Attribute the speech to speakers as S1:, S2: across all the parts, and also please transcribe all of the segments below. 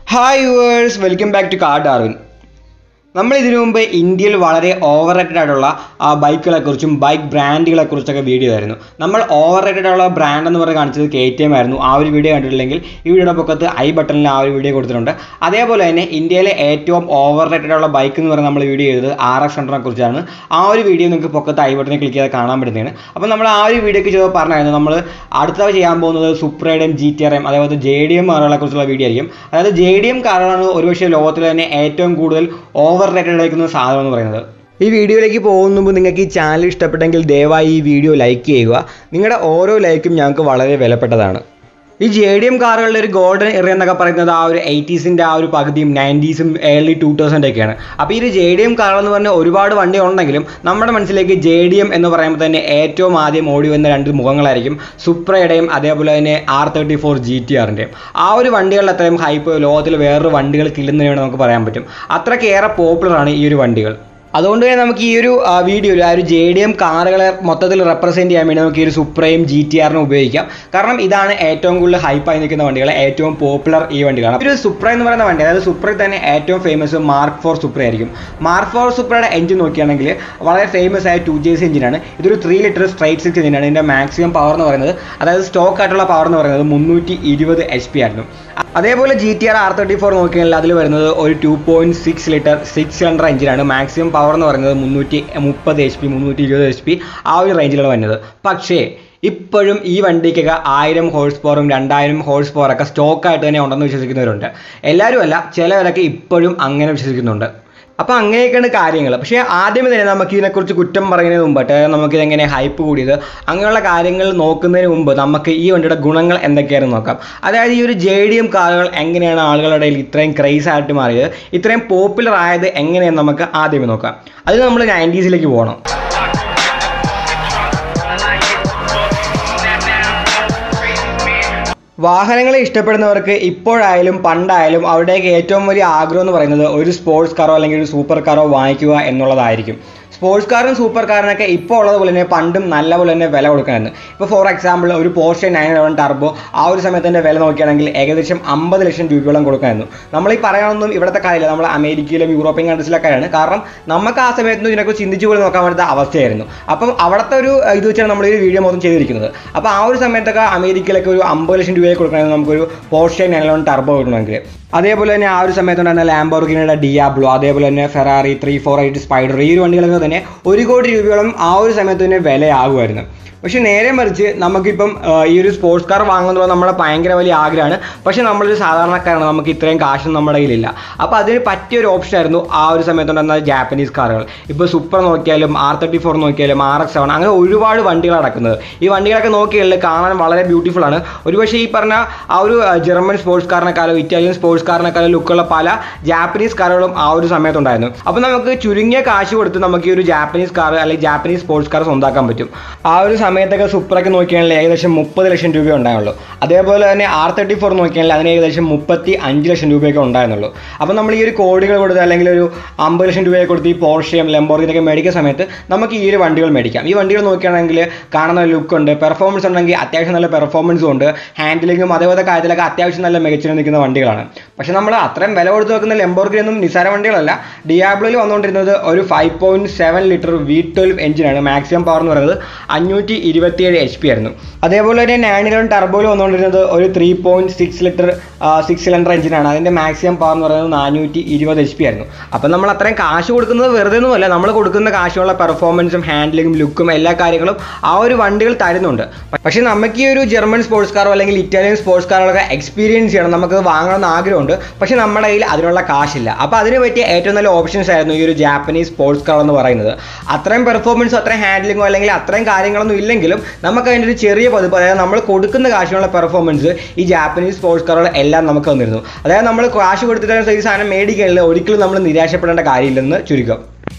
S1: hi viewers welcome back to car Darwin നമ്മൾ ഇതിനു മുമ്പ് ഇന്ത്യയിൽ വളരെ ഓവർ റേറ്റഡ് ആയിട്ടുള്ള ആ ബൈക്കുകളെ കുറിച്ചും ബൈക്ക് ബ്രാൻഡുകളെ കുറിച്ചൊക്കെ വീഡിയോ ആയിരുന്നു നമ്മൾ ഓവർ റേറ്റഡ് ആയിട്ടുള്ള ബ്രാൻഡ് എന്ന് പറഞ്ഞ് കാണിച്ചത് കെ ടി എം ആയിരുന്നു ആ ഒരു വീഡിയോ കണ്ടിട്ടില്ലെങ്കിൽ ഈ വീഡിയോയുടെ പൊക്കത്ത് ഐ ബട്ടണിൽ ആ ഒരു വീഡിയോ കൊടുത്തിട്ടുണ്ട് അതേപോലെ തന്നെ ഇന്ത്യയിലെ ഏറ്റവും ഓവർ റേറ്റഡ് ഉള്ള ബൈക്ക് എന്ന് പറഞ്ഞ് നമ്മൾ വീഡിയോ ചെയ്തത് ആർ എക്സ് ഹൺഡ്രഡിനെ കുറിച്ചാണ് ആ ഒരു വീഡിയോ നിങ്ങൾക്ക് പൊക്കത്ത് ഐ ബട്ടണിൽ ക്ലിക്ക് ചെയ്താൽ കാണാൻ പറ്റുന്നതാണ് അപ്പോൾ നമ്മൾ ആ ഒരു വീഡിയോക്ക് ചെയ്തപ്പോൾ പറഞ്ഞായിരുന്നു നമ്മൾ അടുത്ത ചെയ്യാൻ പോകുന്നത് സുപ്രയുടെയും ജി ടി ആർ എം അതേപോലെ ജെ ഡി എം കാറുകളെ കുറിച്ചുള്ള വീഡിയോ ആയിരിക്കും അതായത് ജെ ഡി എം കാറുകളാണ് ഒരുപക്ഷെ ലോകത്തിൽ തന്നെ ഏറ്റവും കൂടുതൽ ഓവർ റേറ്റഡ് ആയിരിക്കുന്ന സാധനം എന്ന് പറയുന്നത് ഈ വീഡിയോയിലേക്ക് പോകുന്ന മുമ്പ് നിങ്ങൾക്ക് ഈ ചാനൽ ഇഷ്ടപ്പെട്ടെങ്കിൽ ദയവായി ഈ വീഡിയോ ലൈക്ക് ചെയ്യുക നിങ്ങളുടെ ഓരോ ലൈക്കും ഞങ്ങൾക്ക് വളരെ വിലപ്പെട്ടതാണ് ഈ ജെ ഡി എം കാറുകളുടെ ഒരു ഗോൾഡൻ എറിയ എന്നൊക്കെ പറയുന്നത് ആ ഒരു എയ്റ്റീസിൻ്റെ ആ ഒരു പകുതിയും നയൻറ്റീസും ഏർലി ടൂ തൗസൻഡ് ഒക്കെയാണ് അപ്പോൾ ഈ ഒരു ജെ ഡി എം കാറുകൾ എന്ന് പറഞ്ഞാൽ ഒരുപാട് വണ്ടി ഉണ്ടെങ്കിലും നമ്മുടെ മനസ്സിലേക്ക് ജെ ഡി എം എന്ന് പറയുമ്പോൾ തന്നെ ഏറ്റവും ആദ്യം ഓടി വന്ന രണ്ട് മുഖങ്ങളായിരിക്കും സുപ്രയുടെയും അതേപോലെ തന്നെ R thirty four G T ആറിൻ്റെയും ആ ഒരു വണ്ടികളിൽ അത്രയും ഹൈപ്പ് ലോകത്തിൽ വേറൊരു വണ്ടികൾക്ക് ഇല്ലെന്ന് വേണം നമുക്ക് പറയാൻ പറ്റും അത്രയ്ക്കേറെ പോപ്പുലറാണ് ഈ ഒരു വണ്ടികൾ അതുകൊണ്ട് തന്നെ നമുക്ക് ഈ ഒരു വീഡിയോയിൽ ആ ഒരു ജെ ഡി എം കാറുകളെ മൊത്തത്തിൽ റെപ്രസെൻറ്റ് ചെയ്യാൻ വേണ്ടി നമുക്ക് ഈ ഒരു സുപ്രയും ജി ടി ആറിനും ഉപയോഗിക്കാം കാരണം ഇതാണ് ഏറ്റവും കൂടുതൽ ഹൈപ്പായി നിൽക്കുന്ന വണ്ടികൾ ഏറ്റവും പോപ്പുലർ ഈ വണ്ടികളാണ് ഒരു സുപ്ര എന്ന് പറയുന്ന വണ്ടി അതായത് സുപ്രയിൽ തന്നെ ഏറ്റവും ഫേമസ് മാർക്ക് ഫോർ സുപ്ര ആയിരിക്കും മാർക്ക് ഫോർ സുപ്രയുടെ എഞ്ചിൻ നോക്കുകയാണെങ്കിൽ വളരെ ഫേമസ് ആയ ടു ജെ സി എഞ്ചിനാണ് ഇതൊരു ത്രീ ലിറ്റർ സ്ട്രൈറ്റ് സിക്സ് എഞ്ചിനാണ് ഇതിൻ്റെ മാക്സിമം പവർ എന്ന് പറയുന്നത് അതായത് സ്റ്റോക്ക് ആയിട്ടുള്ള പവർ എന്ന് പറയുന്നത് മുന്നൂറ്റി ഇരുപത് എച്ച് പി ആയിരുന്നു അതേപോലെ G T R R thirty four നോക്കിയാൽ അതിൽ വരുന്നത് ഒരു two point six litre six cylinder എഞ്ചിനാണ് മാക്സിമം പവർ എന്ന് പറയുന്നത് മുന്നൂറ്റി മുപ്പത് എച്ച് പി മുന്നൂറ്റി ഇരുപത് എച്ച് പി ആ ഒരു റേഞ്ചിലാണ് വരുന്നത് പക്ഷേ ഇപ്പോഴും ഈ വണ്ടിക്കൊക്കെ ആയിരം ഹോഴ്സ് പവറും രണ്ടായിരം ഹോഴ്സ് പവറൊക്കെ സ്റ്റോക്കായിട്ട് തന്നെ ഉണ്ടെന്ന് വിശ്വസിക്കുന്നവരുണ്ട് എല്ലാവരും അല്ല ചിലവരൊക്കെ ഇപ്പോഴും അങ്ങനെ വിശ്വസിക്കുന്നുണ്ട് അപ്പോൾ അങ്ങനെയൊക്കെയാണ് കാര്യങ്ങൾ പക്ഷേ ആദ്യമേ തന്നെ നമുക്ക് ഇതിനെക്കുറിച്ച് കുറ്റം പറയുന്നതിന് മുമ്പിട്ട് നമുക്ക് ഇതെങ്ങനെ ഹൈപ്പ് കൂടിയത് അങ്ങനെയുള്ള കാര്യങ്ങൾ നോക്കുന്നതിന് മുമ്പ് നമുക്ക് ഈ വണ്ടിയുടെ ഗുണങ്ങൾ എന്തൊക്കെയാണെന്ന് നോക്കാം അതായത് ഈ ഒരു ജെ ഡി എം കാറുകൾ എങ്ങനെയാണ് ആളുകളുടെ ഇടയിൽ ഇത്രയും ക്രൈസ് ആയിട്ട് മാറിയത് ഇത്രയും പോപ്പുലർ ആയത് എങ്ങനെയെന്ന് നമുക്ക് ആദ്യമേ നോക്കാം അത് നമ്മൾ നയൻറ്റീസിലേക്ക് പോകണം വാഹനങ്ങളെ ഇഷ്ടപ്പെടുന്നവർക്ക് ഇപ്പോഴായാലും പണ്ടായാലും അവരുടെയൊക്കെ ഏറ്റവും വലിയ ആഗ്രഹം എന്ന് പറയുന്നത് ഒരു സ്പോർട്സ് കാറോ അല്ലെങ്കിൽ ഒരു സൂപ്പർ കാറോ വാങ്ങിക്കുക എന്നുള്ളതായിരിക്കും സ്പോർട്സ് കാറും സൂപ്പർ കാറിനൊക്കെ ഇപ്പോൾ ഉള്ളതുപോലെ തന്നെ പണ്ടും നല്ലപോലെ തന്നെ വില കൊടുക്കണമെന്ന് ഇപ്പോൾ ഫോർ എക്സാമ്പിൾ ഒരു പോർഷെ നയൻ ഇലവൻ ടർബോ ആ ഒരു സമയത്തിൻ്റെ വില നോക്കുകയാണെങ്കിൽ ഏകദേശം അമ്പത് ലക്ഷം രൂപയോളം കൊടുക്കണമെന്നു നമ്മൾ ഈ പറയാനൊന്നും ഇവിടുത്തെ കാര്യമില്ല നമ്മൾ അമേരിക്കയിലും യൂറോപ്യൻ കൺട്രീസിലൊക്കെയാണ് കാരണം നമുക്ക് ആ സമയത്തൊന്നും ഇതിനെക്കുറിച്ച് ചിന്തിച്ചു പോലും നോക്കാൻ പറ്റാത്ത അവസ്ഥയായിരുന്നു അപ്പം അവിടുത്തെ ഒരു ഇത് വെച്ചാണ് നമ്മൾ ഈ വീഡിയോ മൊത്തം ചെയ്തിരിക്കുന്നത് അപ്പോൾ ആ ഒരു സമയത്തൊക്കെ അമേരിക്കയിലൊക്കെ ഒരു അമ്പത് ലക്ഷം രൂപയെ കൊടുക്കണമെങ്കിൽ നമുക്കൊരു പോർഷെ നയൻ ഇലവൻ ടർബോ കിട്ടണമെങ്കിൽ അതേപോലെ തന്നെ ആ ഒരു സമയത്തുണ്ടായിരുന്ന ലാംബോർഗിനിയുടെ ഡിയാബ്ലോ അതേപോലെ തന്നെ Ferrari three four eight spider ഈ ഒരു വണ്ടികളൊക്കെ തന്നെ ഒരു കോടി രൂപയോളം ആ ഒരു സമയത്ത് തന്നെ വിലയാകുമായിരുന്നു പക്ഷെ നേരെ മറിച്ച് നമുക്കിപ്പം ഈ ഒരു സ്പോർട്സ് കാർ വാങ്ങുന്നത് നമ്മുടെ ഭയങ്കര വലിയ ആഗ്രഹമാണ് പക്ഷെ നമ്മളൊരു സാധാരണക്കാരാണ് നമുക്ക് ഇത്രയും കാശും നമ്മുടെ കയ്യിലില്ല അപ്പോൾ അതിന് പറ്റിയ ഒരു ഓപ്ഷൻ ആയിരുന്നു ആ ഒരു സമയത്തുണ്ടായിരുന്ന ജാപ്പനീസ് കാറുകൾ ഇപ്പോൾ സൂപ്പർ നോക്കിയാലും ആർ തേർട്ടി ഫോർ നോക്കിയാലും ആർ എക്സ് സെവൻ അങ്ങനെ ഒരുപാട് വണ്ടികൾ നടക്കുന്നത് ഈ വണ്ടികളൊക്കെ നോക്കിയാൽ കാണാൻ വളരെ ബ്യൂട്ടിഫുൾ ആണ് ഒരുപക്ഷെ ഈ പറഞ്ഞ ആ ഒരു ജർമ്മൻ സ്പോർട്സ് കാറിനെക്കാളും ഇറ്റാലിയൻ സ്പോർട്സ് കാറിനെക്കാളും ലുക്കുള്ള പല ജാപ്പനീസ് കാറുകളും ആ ഒരു സമയത്തുണ്ടായിരുന്നു അപ്പോൾ നമുക്ക് ചുരുങ്ങിയ കാശ് കൊടുത്ത് നമുക്ക് ഈ ഒരു ജാപ്പനീസ് കാർ അല്ലെങ്കിൽ ജാപ്പനീസ് സ്പോർട്സ് കാർ സ്വന്താക്കാൻ പറ്റും ആ ഒരു സമയത്തൊക്കെ സൂപ്പറൊക്കെ നോക്കിയാണെങ്കിൽ ഏകദേശം മുപ്പത് ലക്ഷം രൂപ ഉണ്ടായുള്ളൂ അതേപോലെ തന്നെ ആർ തേർട്ടി ഫോർ നോക്കിയാണെങ്കിൽ അതിന് ഏകദേശം മുപ്പത്തി അഞ്ച് ലക്ഷം രൂപയൊക്കെ ഉണ്ടായിരുന്നുള്ളൂ അപ്പോൾ നമ്മൾ ഈ ഒരു കോടികൾ കൊടുത്ത് അല്ലെങ്കിൽ ഒരു അമ്പത് ലക്ഷം രൂപയൊക്കെ കൊടുത്ത് ഈ പോർഷയും ലംബോർഗിനൊക്കെ മേടിക്കുന്ന സമയത്ത് നമുക്ക് ഈ ഒരു വണ്ടികൾ മേടിക്കാം ഈ വണ്ടികൾ നോക്കുകയാണെങ്കിൽ കാണുന്ന ലുക്ക് ഉണ്ട് പെർഫോമൻസ് ഉണ്ടെങ്കിൽ അത്യാവശ്യം നല്ല പെർഫോമൻസും ഉണ്ട് ഹാൻഡിലിങ്ങും അതേപോലത്തെ കാര്യത്തിലൊക്കെ അത്യാവശ്യം നല്ല മികച്ചു നിൽക്കുന്ന വണ്ടികളാണ് പക്ഷേ നമ്മൾ അത്രയും വില കൊടുത്ത് നോക്കുന്ന ലംബോർഗിനൊന്നും നിസ്സാര വണ്ടികളല്ല ഡിയാബ്ലോയിൽ വന്നുകൊണ്ടിരുന്നത് ഒരു five point seven litre V twelve എഞ്ചിനാണ് മാക്സിമം പവർ എന്ന് പറയുന്നത് അഞ്ഞൂറ്റി ഇരുപത്തിയേഴ് എച്ച് പി ആയിരുന്നു അതേപോലെ തന്നെ നയൻ ഇലവൻ ടർബോയിൽ വന്നുകൊണ്ടിരുന്നത് ഒരു three point six litre six cylinder എഞ്ചിനാണ് അതിൻ്റെ മാക്സിമം പവർ എന്ന് പറയുന്നത് നാനൂറ്റി ഇരുപത് എച്ച് പി ആയിരുന്നു അപ്പം നമ്മൾ അത്രയും കാശ് കൊടുക്കുന്നത് വെറുതെ ഒന്നുമല്ല നമ്മൾ കൊടുക്കുന്ന കാശുള്ള പെർഫോമൻസും ഹാൻഡിലിങ്ങും ലുക്കും എല്ലാ കാര്യങ്ങളും ആ ഒരു വണ്ടികൾ തരുന്നുണ്ട് പക്ഷേ നമുക്ക് ഈ ഒരു ജർമ്മൻ സ്പോർട്സ് കാറോ അല്ലെങ്കിൽ ഇറ്റാലിയൻ സ്പോർട്സ് കാറുകളൊക്കെ എക്സ്പീരിയൻസ് ചെയ്യണം നമുക്ക് വാങ്ങണമെന്ന് ആഗ്രഹമുണ്ട് പക്ഷേ നമ്മുടെ കയ്യിൽ അതിനുള്ള കാശില്ല അപ്പോൾ അതിന് പറ്റിയ ഏറ്റവും നല്ല ഓപ്ഷൻസ് ആയിരുന്നു ഈ ഒരു ജാപ്പനീസ് സ്പോർട്സ് കാർ എന്ന് പറയുന്നത് അത്രയും പെർഫോമൻസോ അത്രയും ഹാൻഡിലിങ്ങോ അല്ലെങ്കിൽ അത്രയും കാര്യങ്ങളൊന്നും ഇല്ലെങ്കിലും നമുക്ക് അതിൻ്റെ ഒരു ചെറിയ പതിപ്പ് അതായത് നമ്മൾ കൊടുക്കുന്ന കാശിനുള്ള പെർഫോമൻസ് ഈ ജാപ്പനീസ് സ്പോർട്സ് കാറുകൾ എല്ലാം നമുക്ക് തന്നിരുന്നു അതായത് നമ്മൾ കാശ് കൊടുത്തിട്ട് ഈ സാധനം മേടിക്കാനില്ല ഒരിക്കലും നമ്മൾ നിരാശപ്പെടേണ്ട കാര്യമില്ലെന്ന് ചുരുക്കം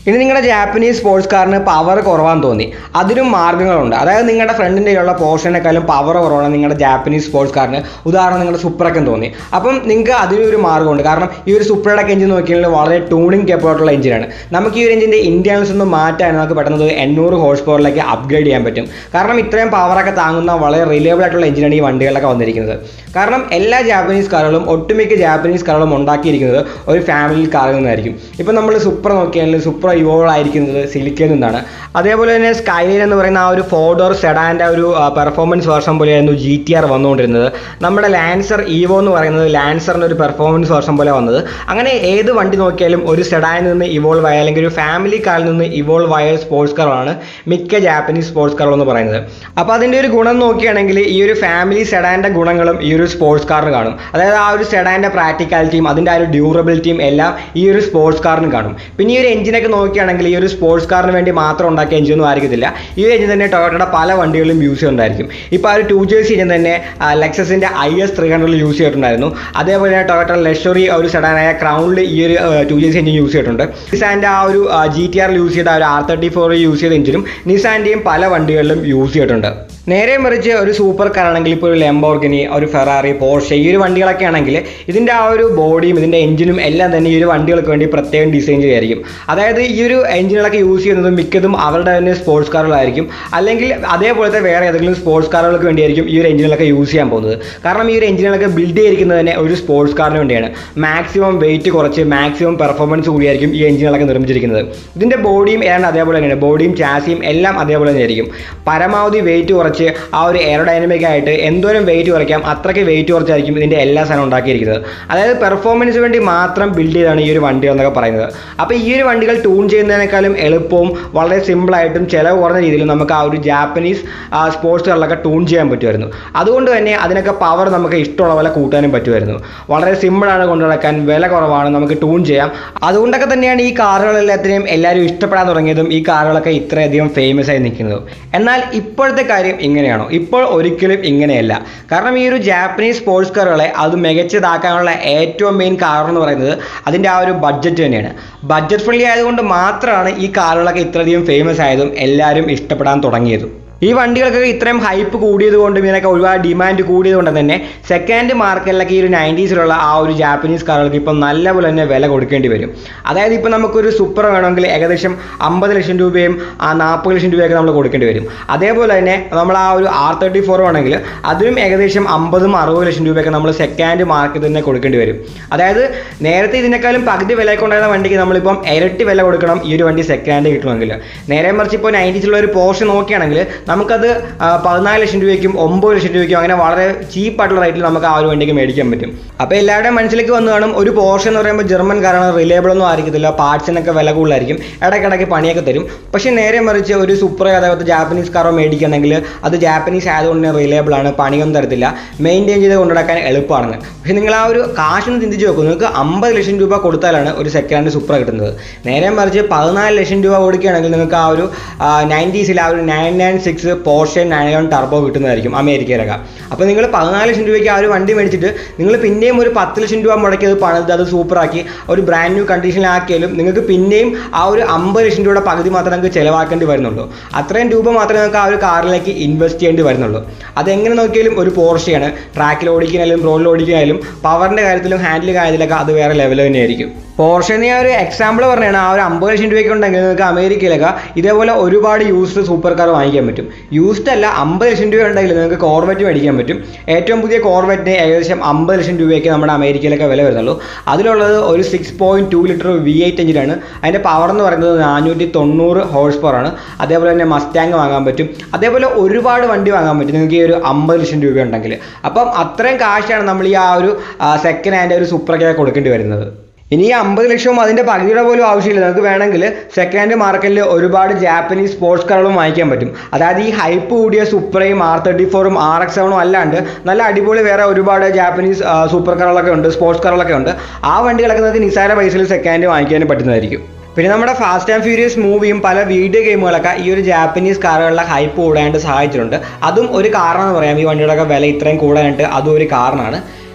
S1: ഇനി നിങ്ങളുടെ ജാപ്പനീസ് സ്പോർട്സ് കാറിന് പവർ കുറവാന്ന് തോന്നി അതിനും മാർഗ്ഗങ്ങളുണ്ട് അതായത് നിങ്ങളുടെ ഫ്രണ്ടിൻ്റെ ഉള്ള പോർഷനേക്കാളും പവർ കുറവാണ് നിങ്ങളുടെ ജാപ്പനീസ് സ്പോർട്സ് കാറിന് ഉദാഹരണം നിങ്ങളുടെ സുപ്രൊക്കെ തോന്നി അപ്പം നിങ്ങൾക്ക് അതിനൊരു മാർഗ്ഗമുണ്ട് കാരണം ഈ ഒരു സുപ്രയുടെ എഞ്ചിൻ നോക്കിയാൽ വളരെ ട്യൂണിങ് കേപ്പബിളുള്ള എഞ്ചിനാണ് നമുക്ക് ഈ ഒരു എഞ്ചിൻ്റെ ഇന്ത്യൻസ് ഒന്ന് മാറ്റാൻ നമുക്ക് പെട്ടെന്ന് എണ്ണൂറ് ഹോഴ്സ് പവറിലേക്ക് അപ്ഗ്രേഡ് ചെയ്യാൻ പറ്റും കാരണം ഇത്രയും പവറൊക്കെ താങ്ങുന്ന വളരെ റിലയബിൾ ആയിട്ടുള്ള എഞ്ചിനാണ് ഈ വണ്ടികളിലൊക്കെ വന്നിരിക്കുന്നത് കാരണം എല്ലാ ജാപ്പനീസ് കാറുകളും ഒട്ടുമിക്ക ജാപ്പനീസ് കാറുകളും ഉണ്ടാക്കിയിരിക്കുന്നത് ഒരു ഫാമിലി കാറിൽ നിന്നായിരിക്കും ഇപ്പം നമ്മൾ സൂപ്പർ നോക്കിയാൽ സൂപ്പർ ഇവോൾവ് ആയിരിക്കുന്നത് സിലിക്കയിൽ നിന്നാണ് അതേപോലെ തന്നെ സ്കൈലൈൻ എന്ന് പറയുന്ന ആ ഒരു ഫോർ ഡോർ സെഡാൻ്റെ ഒരു പെർഫോമൻസ് വേർഷൻ പോലെയായിരുന്നു ജി ടി ആർ വന്നുകൊണ്ടിരുന്നത് നമ്മുടെ ലാൻസർ ഈവോ എന്ന് പറയുന്നത് ലാൻസറിൻ്റെ ഒരു പെർഫോമൻസ് വേർഷൻ പോലെ വന്നത് അങ്ങനെ ഏത് വണ്ടി നോക്കിയാലും ഒരു സെഡാനിൽ നിന്ന് ഇവോൾവ് ആയ അല്ലെങ്കിൽ ഒരു ഫാമിലി കാറിൽ നിന്ന് ഇവോൾവ് ആയ സ്പോർട്സ് കാറാണ് മിക്ക ജാപ്പനീസ് സ്പോർട്സ് കാറുകൾ എന്ന് പറയുന്നത് അപ്പോൾ അതിൻ്റെ ഒരു ഗുണം നോക്കുകയാണെങ്കിൽ ഈ ഒരു ഫാമിലി സെഡാൻ്റെ ഗുണങ്ങളും ഈ ഒരു സ്പോർട്സ് കാറിന് കാണും അതായത് ആ ഒരു സെഡാൻ്റെ പ്രാക്ടിക്കാലിറ്റിയും അതിൻ്റെ ആ ഒരു ഡ്യൂറബിലിറ്റിയും എല്ലാം ഈ ഒരു സ്പോർട്സ് കാറിന് കാണും പിന്നെ ഈ ഒരു എഞ്ചിനൊക്കെ നോക്കുകയാണെങ്കിൽ ഈ ഒരു സ്പോർട്സ് കാറിന് വേണ്ടി മാത്രം ഉണ്ടാക്കിയ എഞ്ചിനൊന്നും ആയിരിക്കത്തില്ല ഈ ഒരു എഞ്ചിൻ തന്നെ ടൊയോട്ടയുടെ പല വണ്ടികളിലും യൂസ് ചെയ്യുന്നുണ്ടായിരിക്കും ഇപ്പോൾ ആ ഒരു ടു ജേഴ്സി എഞ്ചിൻ തന്നെ ലെക്സസിൻ്റെ ഐ എസ് ത്രീ ഹൺഡ്രഡിൽ യൂസ് ചെയ്തിട്ടുണ്ടായിരുന്നു അതേപോലെ തന്നെ ടൊയോട്ട ലക്ഷറി ഒരു സെഡാനായ ക്രൗണിൽ ഈ ഒരു ടു ജേഴ്സി എഞ്ചിൻ യൂസ് ചെയ്തിട്ടുണ്ട് നിസാൻ്റെ ആ ഒരു ജി ടി ആറിൽ യൂസ് ചെയ്ത ആ ഒരു ആർ തേർട്ടി ഫോറിൽ യൂസ് ചെയ്ത എഞ്ചിനും നിസാൻ്റെയും പല വണ്ടികളിലും യൂസ് ചെയ്തിട്ടുണ്ട് നേരെ മറിച്ച് ഒരു സൂപ്പർ കാർ ആണെങ്കിൽ ഇപ്പോൾ ഒരു ലെംബോർഗിനി ഒരു ഫെറാറി പോർഷെ ഈ ഒരു വണ്ടികളൊക്കെ ആണെങ്കിൽ ഇതിൻ്റെ ആ ഒരു ബോഡിയും ഇതിൻ്റെ എഞ്ചിനും എല്ലാം തന്നെ ഈ ഒരു വണ്ടികൾക്ക് വേണ്ടി പ്രത്യേകം ഡിസൈൻ ചെയ്തായിരിക്കും അതായത് ഈ ഒരു എഞ്ചിനുകളൊക്കെ യൂസ് ചെയ്യുന്നത് മിക്കതും അവരുടെ തന്നെ സ്പോർട്സ് കാറുകളായിരിക്കും അല്ലെങ്കിൽ അതേപോലത്തെ വേറെ ഏതെങ്കിലും സ്പോർട്സ് കാറുകൾക്ക് വേണ്ടിയായിരിക്കും ഈ ഒരു എഞ്ചിനുകളൊക്കെ യൂസ് ചെയ്യാൻ പോകുന്നത് കാരണം ഈ ഒരു എഞ്ചിനുകളൊക്കെ ബിൽഡ് ചെയ്തിരിക്കുന്നത് തന്നെ ഒരു സ്പോർട്സ് കാറിന് വേണ്ടിയാണ് മാക്സിമം വെയിറ്റ് കുറച്ച് മാക്സിമം പെർഫോമൻസ് കൂടിയായിരിക്കും ഈ എഞ്ചിനുകളൊക്കെ നിർമ്മിച്ചിരിക്കുന്നത് ഇതിൻ്റെ ബോഡിയും ഏതാണ്ട് അതേപോലെ തന്നെയാണ് ബോഡിയും ചാസിയും എല്ലാം അതേപോലെ തന്നെയായിരിക്കും പരമാവധി വെയിറ്റ് കുറച്ച് ആ ഒരു എയറോഡൈനമിക് ആയിട്ട് എന്തോരം വെയിറ്റ് കുറയ്ക്കാം അത്രയ്ക്ക് വെയിറ്റ് കുറച്ചായിരിക്കും ഇതിൻ്റെ എല്ലാ സാധനവും ഉണ്ടാക്കിയിരിക്കുന്നത് അതായത് പെർഫോമൻസ് വേണ്ടി മാത്രം ബിൽഡ് ചെയ്താണ് ഈ ഒരു വണ്ടികൾ എന്നൊക്കെ പറയുന്നത് അപ്പോൾ ഈ ഒരു വണ്ടികൾ ട്യൂൺ ചെയ്യുന്നതിനേക്കാളും എളുപ്പവും വളരെ സിമ്പിളായിട്ടും ചിലവ് കുറഞ്ഞ രീതിയിൽ നമുക്ക് ആ ഒരു ജാപ്പനീസ് സ്പോർട്സ് കാറിലൊക്കെ ട്യൂൺ ചെയ്യാൻ പറ്റുമായിരുന്നു അതുകൊണ്ട് തന്നെ അതിനൊക്കെ പവർ നമുക്ക് ഇഷ്ടമുള്ള പോലെ കൂട്ടാനും പറ്റുമായിരുന്നു വളരെ സിമ്പിളാണ് കൊണ്ടു നടക്കാൻ വില കുറവാണ് നമുക്ക് ട്യൂൺ ചെയ്യാം അതുകൊണ്ടൊക്കെ തന്നെയാണ് ഈ കാറുകളെല്ലാത്തിനെയും എല്ലാവരും ഇഷ്ടപ്പെടാൻ തുടങ്ങിയതും ഈ കാറുകളൊക്കെ ഇത്രയധികം ഫേമസ് ആയി നിൽക്കുന്നതും എന്നാൽ ഇപ്പോഴത്തെ കാര്യം ഇങ്ങനെയാണോ ഇപ്പോൾ ഒരിക്കലും ഇങ്ങനെയല്ല കാരണം ഈ ഒരു ജാപ്പനീസ് സ്പോർട്സ് കാറുകളെ അത് മികച്ചതാക്കാനുള്ള ഏറ്റവും മെയിൻ കാരണം എന്ന് പറയുന്നത് അതിൻ്റെ ആ ഒരു ബഡ്ജറ്റ് തന്നെയാണ് ബഡ്ജറ്റ് ഫ്രണ്ട്ലി ആയതുകൊണ്ട് മാത്രമാണ് ഈ കാറുകളൊക്കെ ഇത്രയധികം ഫേമസ് ആയതും എല്ലാവരും ഇഷ്ടപ്പെടാൻ തുടങ്ങിയതും ഈ വണ്ടികൾക്കൊക്കെ ഇത്രയും ഹൈപ്പ് കൂടിയത് കൊണ്ടും ഇതിനൊക്കെ ഒരുപാട് ഡിമാൻഡ് കൂടിയത് കൊണ്ട് തന്നെ സെക്കൻഡ് മാർക്കറ്റിലൊക്കെ ഈ ഒരു നയൻറ്റീസിലുള്ള ആ ഒരു ജാപ്പനീസ് കാറുകൾക്ക് ഇപ്പം നല്ലപോലെ തന്നെ വില കൊടുക്കേണ്ടി വരും അതായത് ഇപ്പം നമുക്കൊരു സൂപ്പർ വേണമെങ്കിൽ ഏകദേശം അമ്പത് ലക്ഷം രൂപയും ആ നാൽപ്പത് ലക്ഷം രൂപയൊക്കെ നമ്മൾ കൊടുക്കേണ്ടി വരും അതേപോലെ തന്നെ നമ്മൾ ആ ഒരു ആർ തേർട്ടി ഫോർ വേണമെങ്കിൽ അതിനും ഏകദേശം അമ്പതും അറുപത് ലക്ഷം രൂപയൊക്കെ നമ്മൾ സെക്കൻഡ് മാർക്കറ്റിൽ തന്നെ കൊടുക്കേണ്ടി വരും അതായത് നേരത്തെ ഇതിനേക്കാളും പകുതി വിലയൊക്കെ ഉണ്ടായിരുന്ന വണ്ടിക്ക് നമ്മളിപ്പം ഇരട്ടി വില കൊടുക്കണം ഈ ഒരു വണ്ടി സെക്കൻഡ് കിട്ടണമെങ്കിൽ നേരെ മറിച്ച് ഇപ്പോൾ നയൻറ്റീസിലുള്ള ഒരു പോർഷൻ നോക്കുകയാണെങ്കിൽ നമുക്കത് ആ, പതിനാല് ലക്ഷം രൂപയ്ക്കും ഒമ്പത് ലക്ഷം രൂപയ്ക്കും അങ്ങനെ വളരെ ചീപ്പായിട്ടുള്ള റേറ്റിൽ നമുക്ക് ആ ഒരു വണ്ടിക്ക് മേടിക്കാൻ പറ്റും അപ്പോൾ എല്ലാവരുടെയും മനസ്സിലേക്ക് വന്നു കാണും ഒരു പോർഷൻ എന്ന് പറയുമ്പോൾ ജർമ്മൻ കാറാണ് റിലയബിൾ ഒന്നും ആയിരിക്കത്തില്ല പാർട്സിനൊക്കെ വില കൂടുതലായിരിക്കും ഇടയ്ക്കിടയ്ക്ക് പണിയൊക്കെ തരും പക്ഷേ നേരെ മറിച്ച് ഒരു സൂപ്പർ അതേപോലത്തെ ജാപ്പനീസ് കാറോ മേടിക്കുകയാണെങ്കിൽ അത് ജാപ്പനീസ് ആയതുകൊണ്ട് തന്നെ റിലയബിൾ ആണ് പണിയൊന്നും തരത്തില്ല മെയിൻറ്റെയിൻ ചെയ്ത് കൊണ്ടുനടക്കാൻ എളുപ്പമാണ് പക്ഷേ നിങ്ങൾ ആ ഒരു കാശൊന്ന് ചിന്തിച്ച് നോക്കും നിങ്ങൾക്ക് അമ്പത് ലക്ഷം രൂപ കൊടുത്താലാണ് ഒരു സെക്കൻഡ് ഹാൻഡ് സൂപ്പർ കിട്ടുന്നത് നേരെ മറിച്ച് പതിനാല് ലക്ഷം രൂപ കൊടുക്കുകയാണെങ്കിൽ നിങ്ങൾക്ക് ആ ഒരു നയൻറ്റീസിൽ ആ ഒരു nine nine six Porsche nine turbo കിട്ടുന്നതായിരിക്കും അമേരിക്കയിലൊക്കെ അപ്പോൾ നിങ്ങൾ പതിനാല് ലക്ഷം രൂപയ്ക്ക് ആ ഒരു വണ്ടി മേടിച്ചിട്ട് നിങ്ങൾ പിന്നെയും ഒരു പത്ത് ലക്ഷം രൂപ മുടക്കി അത് പണിത് അത് സൂപ്പറാക്കി ഒരു ബ്രാൻഡ് ന്യൂ കണ്ടീഷനിലാക്കിയാലും നിങ്ങൾക്ക് പിന്നെയും ആ ഒരു അമ്പത് ലക്ഷം രൂപയുടെ പകുതി മാത്രമേ നിങ്ങൾക്ക് ചിലവാക്കേണ്ടി വരുന്നുള്ളൂ അത്രയും രൂപ മാത്രമേ നിങ്ങൾക്ക് ആ ഒരു കാറിലേക്ക് ഇൻവെസ്റ്റ് ചെയ്യേണ്ടി വരുന്നുള്ളൂ അതെങ്ങനെ നോക്കിയാലും ഒരു പോർഷയാണ് ട്രാക്കിൽ ഓടിക്കാനായാലും റോഡിൽ ഓടിക്കാനായാലും പവറിൻ്റെ കാര്യത്തിലും ഹാൻഡിൽ കാര്യത്തിലൊക്കെ അത് വേറെ ലെവൽ തന്നെയായിരിക്കും പോർഷന് ഞാൻ ഒരു എക്സാമ്പിൾ പറഞ്ഞാണ് ആ ഒരു അമ്പത് ലക്ഷം രൂപയ്ക്ക് ഉണ്ടെങ്കിൽ നിങ്ങൾക്ക് അമേരിക്കയിലൊക്കെ ഇതേപോലെ ഒരുപാട് യൂസ്ഡ് സൂപ്പർ കാർ വാങ്ങിക്കാൻ പറ്റും യൂസ്ഡ് അല്ല അമ്പത് ലക്ഷം രൂപ ഉണ്ടെങ്കിൽ നിങ്ങൾക്ക് കോർവെറ്റ് മേടിക്കാൻ പറ്റും ഏറ്റവും പുതിയ കോർവെറ്റിന് ഏകദേശം അമ്പത് ലക്ഷം രൂപയ്ക്ക് നമ്മുടെ അമേരിക്കയിലൊക്കെ വില വരുന്നുള്ളൂ അതിലുള്ളത് ഒരു six point two litre V eight എഞ്ചിനാണ് അതിൻ്റെ പവർ എന്ന് പറയുന്നത് നാനൂറ്റി തൊണ്ണൂറ് ഹോഴ്സ് പവർ ആണ് അതേപോലെ തന്നെ മസ്റ്റാങ് വാങ്ങാൻ പറ്റും അതേപോലെ ഒരുപാട് വണ്ടി വാങ്ങാൻ പറ്റും നിങ്ങൾക്ക് ഈ ഒരു അമ്പത് ലക്ഷം രൂപ ഉണ്ടെങ്കിൽ അപ്പം അത്രയും കാശാണ് നമ്മൾ ഈ ആ ഒരു സെക്കൻഡ് ഹാൻഡ് ഒരു സൂപ്പറൊക്കെ കൊടുക്കേണ്ടി വരുന്നത് ഇനി ഈ അമ്പത് ലക്ഷവും അതിൻ്റെ പകുതിയുടെ പോലും ആവശ്യമില്ല നമുക്ക് വേണമെങ്കിൽ സെക്കൻഡ് ഹാൻഡ് മാർക്കറ്റിൽ ഒരുപാട് ജാപ്പനീസ് സ്പോർട്സ് കാറുകളും വാങ്ങിക്കാൻ പറ്റും അതായത് ഈ ഹൈപ്പ് കൂടിയ സൂപ്പറയും ആർ തേർട്ടി ഫോറും ആർ എക്സ് സെവനും അല്ലാണ്ട് നല്ല അടിപൊളി വേറെ ഒരുപാട് ജാപ്പനീസ് ആ, സൂപ്പർ കാറുകളൊക്കെ ഉണ്ട് സ്പോർട്സ് കാറുകളൊക്കെ ഉണ്ട് ആ വണ്ടികളൊക്കെ നിങ്ങൾക്ക് നിസ്സാര പൈസയിൽ സെക്കൻഡ് ഹാൻഡ് വാങ്ങിക്കാനും പറ്റുന്നതായിരിക്കും പിന്നെ നമ്മുടെ ഫാസ്റ്റ് ആൻഡ് ഫ്യൂരിയസ് മൂവിയും പല വീഡിയോ ഗെയിമുകളൊക്കെ ഈ ഒരു ജാപ്പനീസ് കാറുകളുടെ ഹൈപ്പ് കൂടാനായിട്ട് സഹായിച്ചിട്ടുണ്ട് അതും ഒരു കാരണം എന്ന് പറയാം ഈ വണ്ടിയുടെയൊക്കെ വില ഇത്രയും കൂടാനായിട്ട് അതും ഒരു കാരണമാണ്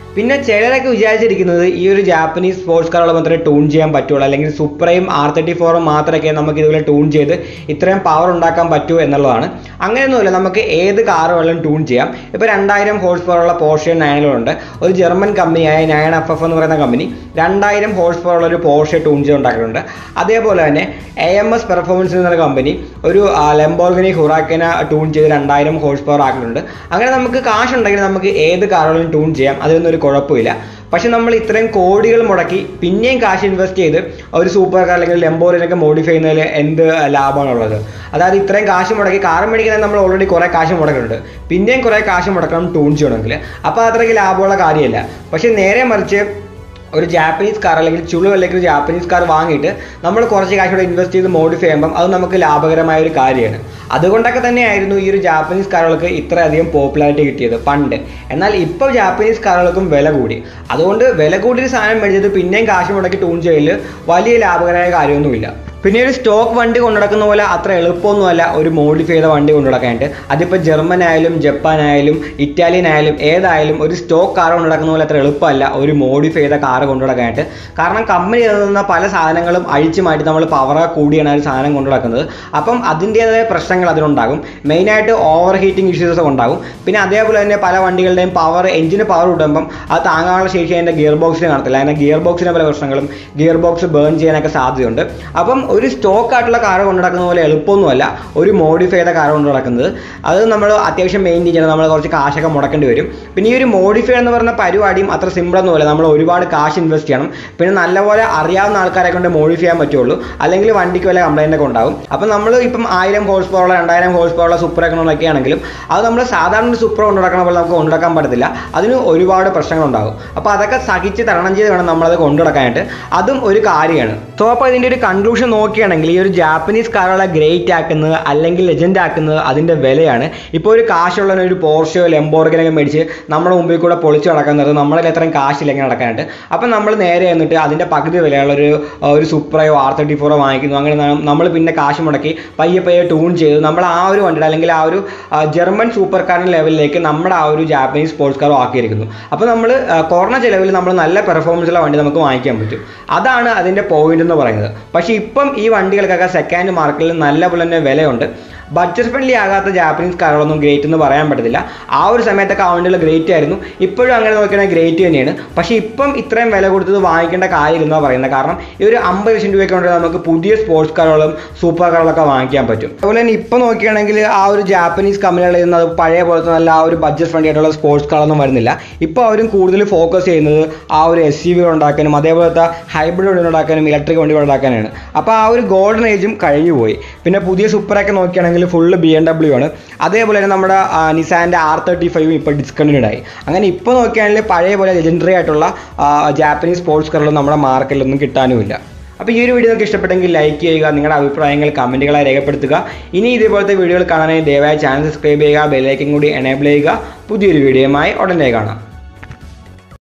S1: പിന്നെ ചിലരൊക്കെ വിചാരിച്ചിരിക്കുന്നത് ഈ ഒരു ജാപ്പനീസ് സ്പോർട്സ് കാറുകൾ മാത്രമേ ട്യൂൺ ചെയ്യാൻ പറ്റുള്ളൂ അല്ലെങ്കിൽ സുപ്രയും ആർ തേർട്ടി ഫോറും മാത്രമേ നമുക്ക് ഇതുപോലെ ട്യൂൺ ചെയ്ത് ഇത്രയും പവർ ഉണ്ടാക്കാൻ പറ്റൂ എന്നുള്ളതാണ് അങ്ങനെയൊന്നുമില്ല നമുക്ക് ഏത് കാറ് വേണമെങ്കിലും ട്യൂൺ ചെയ്യാം ഇപ്പോൾ രണ്ടായിരം ഹോഴ്സ് പവർ ഉള്ള പോർഷെ നയനുകളുണ്ട് ഒരു ജർമ്മൻ കമ്പനിയായ നയൻ എഫ് എഫ് എന്ന് പറയുന്ന കമ്പനി രണ്ടായിരം ഹോഴ്സ് പവർ ഉള്ള ഒരു പോർഷെ ട്യൂൺ ചെയ്ത് ഉണ്ടാക്കിയിട്ടുണ്ട് അതേപോലെ തന്നെ എ എം എസ് പെർഫോമൻസ് എന്ന കമ്പനി ഒരു ലെംബോർഗിനി ഹുറാക്കിന ട്യൂൺ ചെയ്ത് രണ്ടായിരം ഹോഴ്സ് പവർ ആക്കിയിട്ടുണ്ട് അങ്ങനെ നമുക്ക് കാശുണ്ടെങ്കിൽ നമുക്ക് ഏത് കാറുകളും ട്യൂൺ ചെയ്യാം അതിനൊന്നും ഒരു കുഴപ്പമില്ല പക്ഷെ നമ്മൾ ഇത്രയും കോടികൾ മുടക്കി പിന്നെയും കാശ് ഇൻവെസ്റ്റ് ചെയ്ത് ഒരു സൂപ്പർ കാർ അല്ലെങ്കിൽ ലെമ്പോറിനൊക്കെ മോഡിഫൈ ചെയ്യുന്നതിൽ എന്ത് ലാഭമാണുള്ളത് അതായത് ഇത്രയും കാശ് മുടക്കി കാർ മേടിക്കുന്നത് നമ്മൾ ഓൾറെഡി കുറേ കാശ് മുടക്കുന്നുണ്ട് പിന്നെയും കുറേ കാശ് മുടക്കണം ട്യൂൺ ചെയ്യണമെങ്കിൽ അപ്പോൾ അത്രയ്ക്ക് ലാഭമുള്ള കാര്യമല്ല പക്ഷെ നേരെ മറിച്ച് ഒരു ജാപ്പനീസ് കാർ അല്ലെങ്കിൽ ചുളു അല്ലെങ്കിൽ ഒരു ജാപ്പനീസ് കാർ വാങ്ങിയിട്ട് നമ്മൾ കുറച്ച് കാശ് കൂടെ ഇൻവെസ്റ്റ് ചെയ്ത് മോഡിഫൈ ചെയ്യുമ്പം അത് നമുക്ക് ലാഭകരമായ ഒരു കാര്യമാണ് അതുകൊണ്ടൊക്കെ തന്നെയായിരുന്നു ഈ ഒരു ജാപ്പനീസ് കാറുകൾക്ക് ഇത്രയധികം പോപ്പുലാരിറ്റി കിട്ടിയത് പണ്ട് എന്നാൽ ഇപ്പോൾ ജാപ്പനീസ് കാറുകൾക്കും വില കൂടി അതുകൊണ്ട് വില കൂടിയ സാധനം മേടിച്ചത് പിന്നെയും കാശ് മുടക്കി ട്യൂൺ ചെയ്യൽ വലിയ ലാഭകരമായ കാര്യമൊന്നുമില്ല പിന്നെ ഒരു സ്റ്റോക്ക് വണ്ടി കൊണ്ടുനടക്കുന്ന പോലെ അത്ര എളുപ്പമൊന്നുമല്ല ഒരു മോഡിഫൈ ചെയ്ത വണ്ടി കൊണ്ടുനടക്കാനായിട്ട് അതിപ്പോൾ ജർമ്മൻ ആയാലും ജപ്പാൻ ആയാലും ഇറ്റാലിയൻ ആയാലും ഏതായാലും ഒരു സ്റ്റോക്ക് കാർ കൊണ്ടുനടക്കുന്ന പോലെ അത്ര എളുപ്പമല്ല ഒരു മോഡിഫൈ ചെയ്ത കാർ കൊണ്ടുനടക്കാനായിട്ട് കാരണം കമ്പനി തന്ന പല സാധനങ്ങളും അഴിച്ചു മാറ്റി നമ്മൾ പവർ കൂടിയാണ് ആ ഒരു സാധനം കൊണ്ടുനടക്കുന്നത് അപ്പം അതിൻ്റേതായ പ്രശ്നങ്ങൾ അതിനുണ്ടാകും മെയിനായിട്ട് ഓവർ ഹീറ്റിംഗ് ഇഷ്യൂസ് ഉണ്ടാകും പിന്നെ അതേപോലെ തന്നെ പല വണ്ടികളുടെയും പവർ എഞ്ചിന് പവർ കിട്ടുമ്പം അത് താങ്ങാനുള്ള ശേഷി അതിൻ്റെ ഗിയർ ബോക്സിന് കാണത്തില്ല അതിൻ്റെ ഗിയർ ബോക്സിന് പല പ്രശ്നങ്ങളും ഗിയർ ബോക്സ് ബേൺ ചെയ്യാനൊക്കെ സാധ്യതയുണ്ട് അപ്പം ഒരു സ്റ്റോക്ക് ആയിട്ടുള്ള കാർ കൊണ്ടു നടക്കുന്ന പോലെ എളുപ്പമൊന്നുമല്ല ഒരു മോഡിഫൈ ചെയ്ത കാർ കൊണ്ട് നടക്കുന്നത് അത് നമ്മൾ അത്യാവശ്യം മെയിൻറ്റെയിൻ ചെയ്യണം നമ്മൾ കുറച്ച് കാശൊക്കെ മുടക്കേണ്ടി വരും പിന്നെ ഈ ഒരു മോഡിഫൈ എന്ന് പറയുന്ന പരിപാടിയും അത്ര സിമ്പിളൊന്നുമല്ല നമ്മൾ ഒരുപാട് കാശ് ഇൻവെസ്റ്റ് ചെയ്യണം പിന്നെ നല്ലപോലെ അറിയാവുന്ന ആൾക്കാരെ കൊണ്ട് മോഡിഫൈ ചെയ്യാൻ പറ്റുള്ളൂ അല്ലെങ്കിൽ വണ്ടിക്ക് വല്ല കംപ്ലൈൻ്റ് ഒക്കെ ഉണ്ടാവും അപ്പം നമ്മൾ ഇപ്പം ആയിരം ഹോഴ്സ് പവറുള്ള രണ്ടായിരം ഹോഴ്സ് പവറുള്ള സൂപ്പർ ഒക്കെ ആണെങ്കിലും അത് നമ്മൾ സാധാരണ ഒരു സൂപ്പർ കൊണ്ടുനടക്കണ പോലെ നമുക്ക് കൊണ്ടുനടക്കാൻ പറ്റത്തില്ല അതിന് ഒരുപാട് പ്രശ്നങ്ങളുണ്ടാകും അപ്പോൾ അതൊക്കെ സഹിച്ച് തരണം ചെയ്ത് വേണം നമ്മളത് കൊണ്ടുനടക്കാനായിട്ട് അതും ഒരു കാര്യമാണ് സോ അപ്പോൾ ഇതിൻ്റെ ഒരു കൺക്ലൂഷൻ നോക്കുകയാണെങ്കിൽ ഈ ഒരു ജാപ്പനീസ് കാറുകളെ ഗ്രേറ്റ് ആക്കുന്നത് അല്ലെങ്കിൽ ലെജൻഡ് ആക്കുന്നത് അതിൻ്റെ വിലയാണ് ഇപ്പോൾ ഒരു കാശുള്ളവന് ഒരു പോർഷയോ ലെമ്പോർഗിനൊക്കെ മേടിച്ച് നമ്മുടെ മുമ്പിൽ കൂടെ പൊളിച്ച് നടക്കുന്നത് നമ്മളെ അത്രയും കാശില്ലെങ്കിൽ നടക്കാനായിട്ട് അപ്പം നമ്മൾ നേരെ എന്നിട്ട് അതിൻ്റെ പകുതി വിലയുള്ള ഒരു ഒരു സൂപ്പറയോ ആർ തേർട്ടി ഫോറോ വാങ്ങിക്കുന്നു അങ്ങനെ നമ്മൾ പിന്നെ കാശ് മുടക്കി പയ്യെ പയ്യെ ട്യൂൺ ചെയ്ത് നമ്മൾ ആ ഒരു വണ്ടിയുടെ അല്ലെങ്കിൽ ആ ഒരു ജർമ്മൻ സൂപ്പർ കാറിൻ്റെ ലെവലിലേക്ക് നമ്മുടെ ആ ഒരു ജാപ്പനീസ് സ്പോർട്സ് കാർ ആക്കിയിരിക്കുന്നു അപ്പോൾ നമ്മൾ കുറഞ്ഞ ചിലവിൽ നമ്മൾ നല്ല പെർഫോമൻസ് ഉള്ള വണ്ടി നമുക്ക് വാങ്ങിക്കാൻ പറ്റും അതാണ് അതിൻ്റെ പോയിന്റ് എന്ന് പറയുന്നത് പക്ഷേ ഇപ്പം ഈ വണ്ടികൾക്കൊക്കെ സെക്കൻഡ് മാർക്കറ്റിൽ നല്ല പോലെ തന്നെ വിലയുണ്ട് ബഡ്ജറ്റ് ഫ്രണ്ട്ലി ആകാത്ത ജാപ്പനീസ് കാറുകളൊന്നും ഗ്രേറ്റ് എന്ന് പറയാൻ പറ്റത്തില്ല ആ ഒരു സമയത്തൊക്കെ ആ വണ്ടികൾ ഗ്രേറ്റ് ആയിരുന്നു ഇപ്പോഴും അങ്ങനെ നോക്കുകയാണെങ്കിൽ ഗ്രേറ്റ് തന്നെയാണ് പക്ഷേ ഇപ്പം ഇത്രയും വില കൊടുത്തത് വാങ്ങിക്കേണ്ട കാര്യമില്ലെന്നാണ് പറയുന്നത് കാരണം ഈ ഒരു അമ്പത് ലക്ഷം രൂപയ്ക്ക് കൊണ്ട് നമുക്ക് പുതിയ സ്പോർട്സ് കാറുകളും സൂപ്പർ കാറുകളൊക്കെ വാങ്ങിക്കാൻ പറ്റും അതുപോലെ തന്നെ ഇപ്പോൾ നോക്കുകയാണെങ്കിൽ ആ ഒരു ജാപ്പനീസ് കമ്പനികളിൽ നിന്ന് അത് പഴയ പോലത്തെ നല്ല ആ ഒരു ബഡ്ജറ്റ് ഫ്രണ്ട്ലി ആയിട്ടുള്ള സ്പോർട്സ് കാറൊന്നും വരുന്നില്ല ഇപ്പോൾ അവരും കൂടുതൽ ഫോക്കസ് ചെയ്യുന്നത് ആ ഒരു എസ് യു വികൾ ഉണ്ടാക്കാനും അതേപോലത്തെ ഹൈബ്രിഡ് വണ്ടികൾ ഉണ്ടാക്കാനും ഇലക്ട്രിക് വണ്ടികൾ ഉണ്ടാക്കാനാണ് അപ്പോൾ ആ ഒരു ഗോൾഡൻ ഏജും കഴിഞ്ഞു പോയി പിന്നെ പുതിയ സൂപ്പറൊക്കെ നോക്കുകയാണെങ്കിൽ ഫുള്ള് ബി എം ഡബ്ല്യു ആണ് അതേപോലെ തന്നെ നമ്മുടെ നിസാൻ്റെ ആർ തേർട്ടി ഫൈവും ഇപ്പോൾ ഡിസ്കണ്ടിന്യൂഡ് ആയി അങ്ങനെ ഇപ്പോൾ നോക്കുകയാണെങ്കിൽ പഴയ പോലെ ലെജൻഡറി ആയിട്ടുള്ള ജാപ്പനീസ് സ്പോർട്സ് കാറുകളും നമ്മുടെ മാർക്കറ്റിലൊന്നും കിട്ടാനുമില്ല അപ്പോൾ ഈ ഒരു വീഡിയോ നിങ്ങൾക്ക് ഇഷ്ടപ്പെട്ടെങ്കിൽ ലൈക്ക് ചെയ്യുക നിങ്ങളുടെ അഭിപ്രായങ്ങൾ കമൻറ്റുകളായി രേഖപ്പെടുത്തുക ഇനി ഇതേപോലത്തെ വീഡിയോകൾ കാണാനായി ദയവായി ചാനൽ സബ്സ്ക്രൈബ് ചെയ്യുക ബെല്ലൈക്കൻ കൂടി എനേബിൾ ചെയ്യുക പുതിയൊരു വീഡിയോയുമായി ഉടനെ കാണാം